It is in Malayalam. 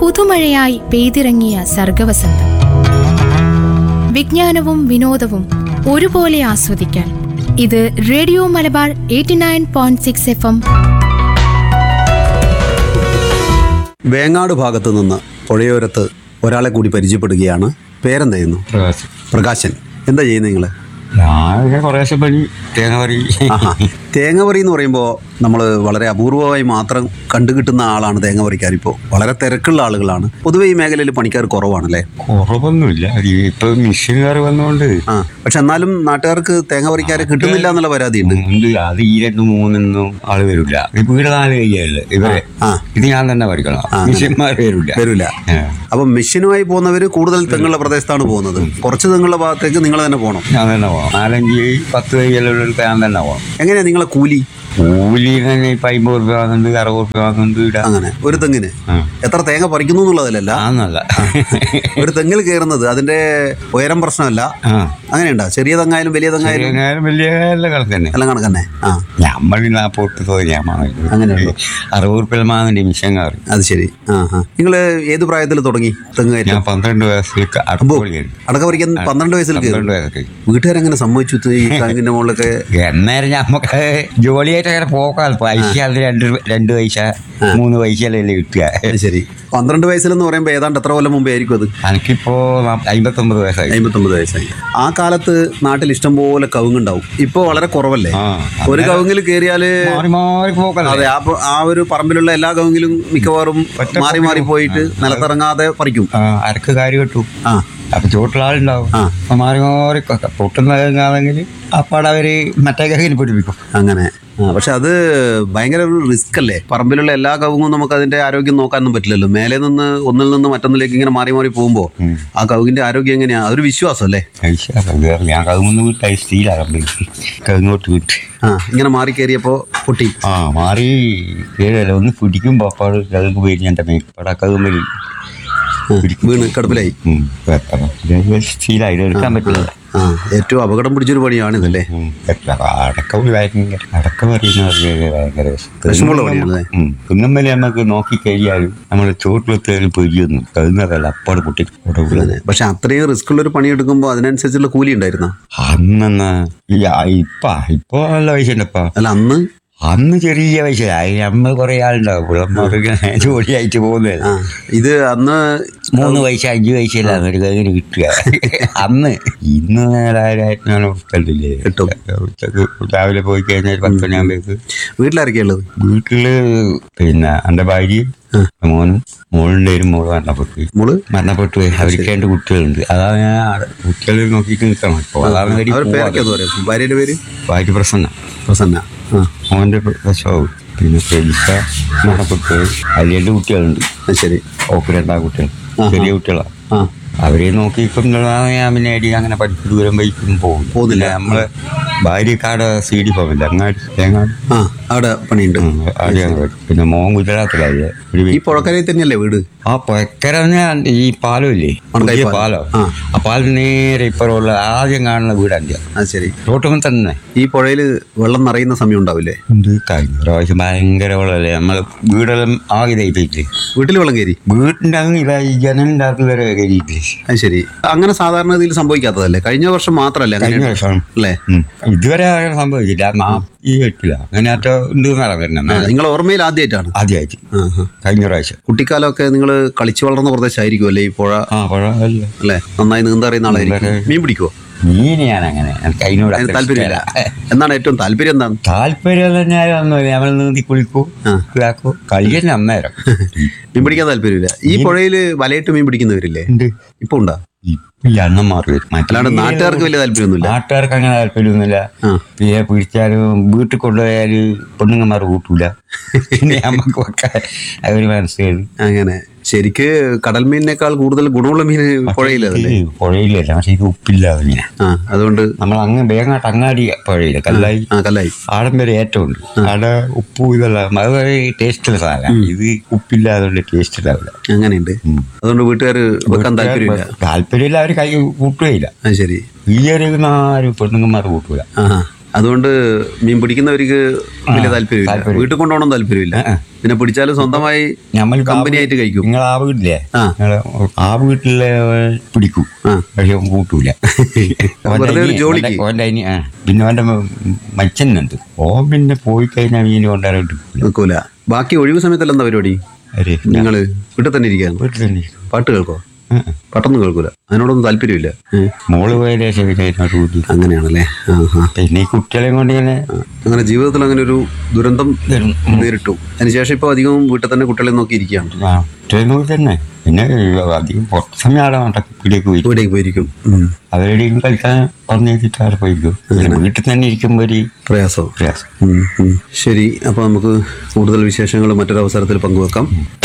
പുതുമഴയായി പെയ്തിറങ്ങിയ സർഗവസന്തം വിജ്ഞാനവും വിനോദവും ഒരുപോലെ ആസ്വദിക്കാൻ ഇത് radio Malabar eighty nine point six F M Vengad ഭാഗത്ത് നിന്ന് പുഴയോരത്ത് ഒരാളെ കൂടി പരിചയപ്പെടുകയാണ് പേരെന്തായിരുന്നു പ്രകാശം പ്രകാശൻ എന്താ ചെയ്യുന്നത് നിങ്ങൾ ഞാൻ കുറേശ്ശെ പണി തേങ്ങ പറി തേങ്ങ പറി എന്ന് പറയുമ്പോൾ നമ്മൾ വളരെ അപൂർവമായി മാത്രം കണ്ടുകിട്ടുന്ന ആളാണ് തേങ്ങ പറിക്കാർ ഇപ്പോൾ വളരെ തിരക്കുള്ള ആളുകളാണ് പൊതുവെ ഈ മേഖലയിൽ പണിക്കാർ കുറവാണല്ലേ കുറവൊന്നുമില്ല അത് ഇപ്പൊ മെഷീനുകാർ വന്നുകൊണ്ട് ആ പക്ഷെ എന്നാലും നാട്ടുകാർക്ക് തേങ്ങ പറിക്കാരെ കിട്ടുന്നില്ല എന്നുള്ള പരാതിയുണ്ട് ഉണ്ട് അത് ഈ രണ്ടും മൂന്നൊന്നും ആള് വരില്ല വീട് നാല് കയ്യല്ലേ ഇവരെ ആ. ഇത് ഞാൻ തന്നെ പറിക്കണം മെഷീന്മാർ വരില്ല വരില്ല ആ. അപ്പം മെഷീനുമായി പോകുന്നവർ കൂടുതൽ തെങ്ങുള്ള പ്രദേശത്താണ് പോകുന്നത് കുറച്ച് തെങ്ങുള്ള ഭാഗത്തേക്ക് നിങ്ങൾ തന്നെ പോകണം ഞാൻ തന്നെ പോകണം നാലഞ്ച് പത്ത് കയ്യെല്ലാം ഞാൻ തന്നെ പോകണം എങ്ങനെയാ നിങ്ങളെ കൂലി കൂലി തന്നെ ഇപ്പൊ അമ്പത് റുപ്യ വാങ്ങുന്നുണ്ട് അറുപത് റുപ്യ വാങ്ങുന്നുണ്ട് ഇവിടെ അങ്ങനെ ഒരു തെങ്ങിന് ആ. എത്ര തേങ്ങ പറിക്കുന്നു എന്നുള്ളതിലല്ല ആന്നല്ല ഒരു തെങ്ങിൽ കയറുന്നത് അതിന്റെ ഉയരം പ്രശ്നമല്ല ആ അങ്ങനെയുണ്ടോ ചെറിയ തെങ്ങായാലും വലിയ തെങ്ങായാലും ചെറിയ വലിയ എല്ലാം കണക്ക് തന്നെ എല്ലാം കണക്കന്നെ ആ നമ്മൾ നാൽപ്പത് തോന്നി ഞാൻ വാങ്ങുന്നത് അങ്ങനെയുള്ളൂ. അറുപത് റുപ്യ വാങ്ങുന്നുണ്ട് മിഷൻകാർ അത് ശരി ആ ആ നിങ്ങൾ ഏത് പ്രായത്തിൽ തുടങ്ങി തെങ്ങ് കയറ്റം ഞാൻ പന്ത്രണ്ട് വയസ്സിൽ അടപ്പൊളിയാണ് അടക്ക പറിക്കാൻ പന്ത്രണ്ട് വയസ്സിൽ കയറി പന്ത്രണ്ട് വയസ്സൊക്കെ വീട്ടുകാരെങ്ങനെ സമ്മതിച്ചു ഇത് ഈ തെങ്ങിന്റെ മുകളിലൊക്കെ എന്നേരം നമുക്ക് ജോലിയായിട്ട് അങ്ങനെ പോകാം പൈസ അത് രണ്ട് രൂ- രണ്ട് പൈസ മൂന്ന് പൈസയല്ലേ കിട്ടുക അത് ശരി പന്ത്രണ്ട് വയസ്സിലെന്ന് പറയുമ്പോൾ ഏതാണ്ട് എത്ര കൊല്ലം മുമ്പേ ആയിരിക്കും അത് എനിക്കിപ്പോ നാപ്പ- അമ്പത്തൊമ്പത് വയസ്സായി അമ്പത്തൊമ്പത് വയസ്സായി ആ കാലത്ത് നാട്ടിൽ ഇഷ്ടംപോലെ കവുങ്ങുണ്ടാവും ഇപ്പൊ വളരെ കുറവല്ലേ ആ, ഒരു കവുങ്ങിൽ കയറിയാല് മാറി മാറി പോകല്ലേ അതെ ആ പ- ആ ഒരു പറമ്പിലുള്ള എല്ലാ കവുങ്ങിലും മിക്കവാറും മാറി മാറി പോയിട്ട് നിലത്തിറങ്ങാതെ പറിക്കും ആ, അരക്ക് കാര്യം കിട്ടും ആ അപ്പൊ ചോട്ടിലാളുണ്ടാവും ആ. അപ്പൊ മാറി മാറി കൊ- പൊട്ടുന്നതെങ്കിൽ അപ്പാടെ അവര് മറ്റേ കയ്യിൽ പിടിപ്പിക്കും അങ്ങനെ ആ പക്ഷെ അത് ഭയങ്കര ഒരു റിസ്ക് അല്ലേ പറമ്പിലുള്ള എല്ലാ കവുങ്ങും നമുക്ക് അതിന്റെ ആരോഗ്യം നോക്കാനൊന്നും പറ്റില്ലല്ലോ മേലെ നിന്ന് ഒന്നിൽ നിന്ന് മറ്റൊന്നിലേക്ക് ഇങ്ങനെ മാറി മാറി പോകുമ്പോൾ ആ കവുങ്ങിന്റെ ആരോഗ്യം എങ്ങനെയാ അതൊരു വിശ്വാസം അല്ലേ പൈസ വേറെ ഞാൻ കവുങ്ങ് വിട്ടായി സ്റ്റീലാണ് കവുങ്ങോട്ട് വിട്ട് ആ ഇങ്ങനെ മാറി കയറിയപ്പോ പൊട്ടി ആ മാറി കേഴല്ല ഒന്ന് പിടിക്കുമ്പോ അപ്പാട് കവുങ്ങ് പോയി എൻ്റെ മേപ്പാടെ കവുമ്പിൽ ആ, വീണ് കടുപ്പിലായി സ്റ്റീലായി എടുക്കാൻ പറ്റില്ല ആ ഏറ്റവും അപകടം പിടിച്ചൊരു പണിയാണ് ഇതല്ലേ അടക്ക ഭയങ്കര അടക്ക പറയുന്നവർക്ക് ഭയങ്കര വിഷമമുള്ള പണിയാണല്ലേ? കുന്നമ്മല് നമുക്ക് നോക്കി കഴിഞ്ഞാലും നമ്മൾ ചോട്ടിലെത്തിയാലും പൊരിയൊന്നും കഴുന്നതല്ല അപ്പാട് പൊട്ടി അവിടെ ഉള്ളത് അതെ. പക്ഷെ അത്രയും റിസ്ക് ഉള്ള ഒരു പണി എടുക്കുമ്പോൾ അതിനനുസരിച്ചുള്ള കൂലി ഉണ്ടായിരുന്ന അന്നെന്നാ ഈ ആ- ഇപ്പ ഇപ്പൊ നല്ല പൈസ ഉണ്ടപ്പാ അല്ല അന്ന് അന്ന് ചെറിയ പൈസ നമ്മൾ കുറെ ആളുണ്ടാവും പിള്ളമാർക്ക് ജോലിയായിട്ട് പോകുന്നത് ആ ഇത് അന്ന് മൂന്ന് പൈസ അഞ്ച് പൈസ അല്ല ഒരു കയ്യിൽ കിട്ടുക അന്ന് ഇന്ന് നേരായിരം ഞാൻ കണ്ടില്ലേ കിട്ടും. ഉച്ചക്ക് രാവിലെ പോയി കഴിഞ്ഞാൽ പത്ത് മണിയാകുമ്പോഴേക്ക് വീട്ടിലാരൊക്കെയാ ഉള്ളത് വീട്ടില് പിന്നെ എൻ്റെ ഭാര്യയും മോനും മോളിൻ്റെ ഒരു മോള് മരണപ്പെട്ടു മോള് മരണപ്പെട്ടു പോയി അവർക്ക് രണ്ട് കുട്ടികളുണ്ട് അതാണ് ഞാൻ ആടെ കുട്ടികൾ നോക്കിയിട്ട് നിൽക്കണം ഇപ്പോൾ അതാണ് വേണ്ടി അവർ പേരൊക്കെ പോവാതെ. എന്ന് പറയും ഭാര്യയുടെ പേര് ഭാര്യ പ്രസന്ന പ്രസന്ന ആ മോൻ്റെ പ്രസവം പിന്നെ പ്രജിത്ത മരണപ്പെട്ടു പോയി അതിൽ രണ്ട് കുട്ടികളുണ്ട് അത് ശരി ഓക്ക് രണ്ടാം കുട്ടികൾ ചെറിയ കുട്ടികളാണ് ആ അവരെ നോക്കിക്കൊണ്ടാണ് ഞാൻ പിന്നെ അടി അങ്ങനെ പഠിപ്പ് ദൂരം വൈക്കും പോകും പോകുന്നില്ല. നമ്മളെ ഭാര്യക്കാട് സി ഡി പോകില്ല അങ്ങാടി തേങ്ങാട് ആ അവിടെ പണിയുണ്ട് ഉം, അവിടെയാണ് പോയത്. പിന്നെ മോൻ ഗുജറാത്തിലായി ഒരു ഈ വീ- പുഴക്കരയിൽ തന്നെയല്ലേ വീട് ആ പൊക്കര ഈ പാലം ഇല്ലേ മണക്കായി പുതിയ പാലം. പാലം ആ. ആ പാലം നേരെ ഇപ്പുറമുള്ള ആദ്യം കാണുന്ന വീട് എൻ്റെ അത് ശരി റോട്ടുമ്പോൾ തന്നെ ഈ പുഴയിൽ വെള്ളം നിറയുന്ന സമയം ഉണ്ടാവില്ലേ ഉണ്ട് കഴിഞ്ഞ പ്രാവശ്യം ഭയങ്കര വെള്ളമല്ലേ നമ്മൾ വീടെല്ലാം ആകെ ഇതായിട്ടില്ലേ വീട്ടിൽ വെള്ളം കയറി വീട്ടിൻ്റെ അങ്ങ് ഇതായി ജനലിൻ്റെ അകത്ത് വരെ കയറിയിട്ടില്ലേ അത് ശരി അങ്ങനെ സാധാരണ ഇതിൽ സംഭവിക്കാത്തതല്ലേ കഴിഞ്ഞ വർഷം മാത്രമല്ലേ അങ്ങനെ കഴിഞ്ഞ വർഷം അല്ലേ ഉം. ഇതുവരെ അങ്ങനെ സംഭവിച്ചില്ല നാപ്പത്തി എട്ടില്ല അങ്ങനെ ആറ്റോ ഉണ്ട് എന്നാണ് വരുന്നത് നിങ്ങൾ ഓർമ്മയിൽ ആദ്യമായിട്ടാണ് ആദ്യമായിട്ട് ആ, ആ. കഴിഞ്ഞ പ്രാവശ്യം കുട്ടിക്കാലമൊക്കെ നിങ്ങൾ കളിച്ചു വളർന്ന പ്രദേശമായിരിക്കും അല്ലേ ഈ പുഴ ആ കുഴപ്പമില്ല അല്ലേ നന്നായി നീന്താ അറിയുന്ന ആളായിരിക്കും വളരെ- മീൻ പിടിക്കുവോ മീൻ ഞാൻ അങ്ങനെ എനിക്ക് അതിനോട് അതിന് അത്ര താല്പര്യമില്ല ഇഷ്ടമല്ല. എന്താണ് ഏറ്റവും താല്പര്യം എന്താണ് താല്പര്യം തന്നെ ഒന്നുമില്ല നമ്മൾ നീന്തി കുളിക്കൂ ആ. ഇതാക്കൂ കളി തന്നെ അന്നേരം മീൻ പിടിക്കാൻ താല്പര്യമില്ല ഈ പുഴയിൽ വലയിട്ട് മീൻ പിടിക്കുന്നവരില്ലേ ഉണ്ട് ഇപ്പൊ ഉണ്ടാ ഇപ്പൊ ഈ അണ്ണം മാറി വരും മറ്റേ അല്ലാണ്ട് നാട്ടുകാർക്ക് വലിയ താല്പര്യമൊന്നുമില്ല നാട്ടുകാർക്ക് അങ്ങനെ താല്പര്യമൊന്നുമില്ല ആ. പിന്നെ പിടിച്ചാലും വീട്ടിൽ കൊണ്ടുപോയാല് പെണ്ണുങ്ങന്മാർ കൂട്ടൂല പിന്നെ നമുക്കൊക്കെ അവര് മനസ്സിലായി അങ്ങനെ ശരിക്ക് കടൽ മീനിനേക്കാൾ കൂടുതൽ ഗുണമുള്ള മീൻ പുഴയിലതല്ലേ പുഴയിലല്ല പക്ഷെ ഇത് ഉപ്പില്ല അതിങ്ങനെ ആ അതുകൊണ്ട് നമ്മൾ അങ്ങ് വേങ്ങാട്ട് അങ്ങാടി പുഴയില്ല കല്ലായി ആ കല്ലായി ആടം വരെ ഏറ്റവും ഉണ്ട് ആടെ ഉപ്പും ഇതെല്ലാം അത് വരെ ടേസ്റ്റുള്ള സാധനം ഇത് ഉപ്പില്ലാതുകൊണ്ട് ടേസ്റ്റ് ഉണ്ടാവില്ല അങ്ങനെയുണ്ട് ഉം. അതുകൊണ്ട് വീട്ടുകാർ വെക്കാൻ താല്പര്യമില്ല താല്പര്യമില്ല അവർ കൈ കൂട്ടുകയില്ല അത് ശരി ഈ ഒരു ആരും പെണ്ണുങ്ങന്മാർ കൂട്ടൂല ആ അതുകൊണ്ട് മീൻ പിടിക്കുന്നവർക്ക് വലിയ താല്പര്യമില്ല താല്പര്യം. വീട്ടിൽ കൊണ്ടുപോകണം താല്പര്യമില്ല പിന്നെ പിടിച്ചാലും സ്വന്തമായി നമ്മൾ കമ്പനി ആയിട്ട് കഴിക്കും നിങ്ങൾ ആ വീട്ടിലെ ആ. നിങ്ങള് ആ വീട്ടിലെ പിടിക്കും ആ. പക്ഷെ അവൻ കൂട്ടൂല വെറുതെ ഒരു ജോലിക്ക്. ഓൻ്റെ അനി ആ പിന്നെ അവൻ്റെ മച്ചനുണ്ട് ഓൻ പിന്നെ പോയി കഴിഞ്ഞാൽ മീൻ കൊണ്ടുവരാൻ നിൽക്കൂല ബാക്കി ഒഴിവ് സമയത്തല്ല എന്താ പരിപാടി അരെ നിങ്ങള് വീട്ടിൽ തന്നെ ഇരിക്കാന്ന് വീട്ടിൽ തന്നെ ഇരിക്കും. പാട്ട് കേൾക്കോ ആ, ആ. പാട്ടൊന്നും കേൾക്കൂല അതിനോടൊന്നും താല്പര്യമില്ല ഏ, മോള് പോയ ശേഷം പിന്നെ അതിനോട് കൂടി അങ്ങനെയാണല്ലേ ആ ആ പിന്നെ ഈ കുട്ടികളെയും കൊണ്ട് ഇങ്ങനെ അങ്ങനെ ജീവിതത്തിൽ അങ്ങനെ ഒരു ദുരന്തം വരും. നേരിട്ടു അതിനുശേഷം ഇപ്പോൾ അധികവും വീട്ടിൽ തന്നെ കുട്ടികളെ നോക്കി ഇരിക്കുകയാണ് ആ കുട്ടികളെ നോക്കി തന്നെ പിന്നെ അധികം പുറത്ത് സമയം ആടെ നടക്കിലേക്ക് പോയി വീടേക്ക് പോയിരിക്കും ഉം. അവരുടെയും കളിക്കാൻ പറഞ്ഞിട്ട് അവിടെ പോയിക്കും പിന്നെ വീട്ടിൽ തന്നെ ഇരിക്കുമ്പോൾ ഒരു പ്രയാസം പ്രയാസം ഉം, ഉം. ശരി അപ്പോൾ നമുക്ക് കൂടുതൽ വിശേഷങ്ങൾ മറ്റൊരു അവസരത്തിൽ പങ്കുവെക്കാം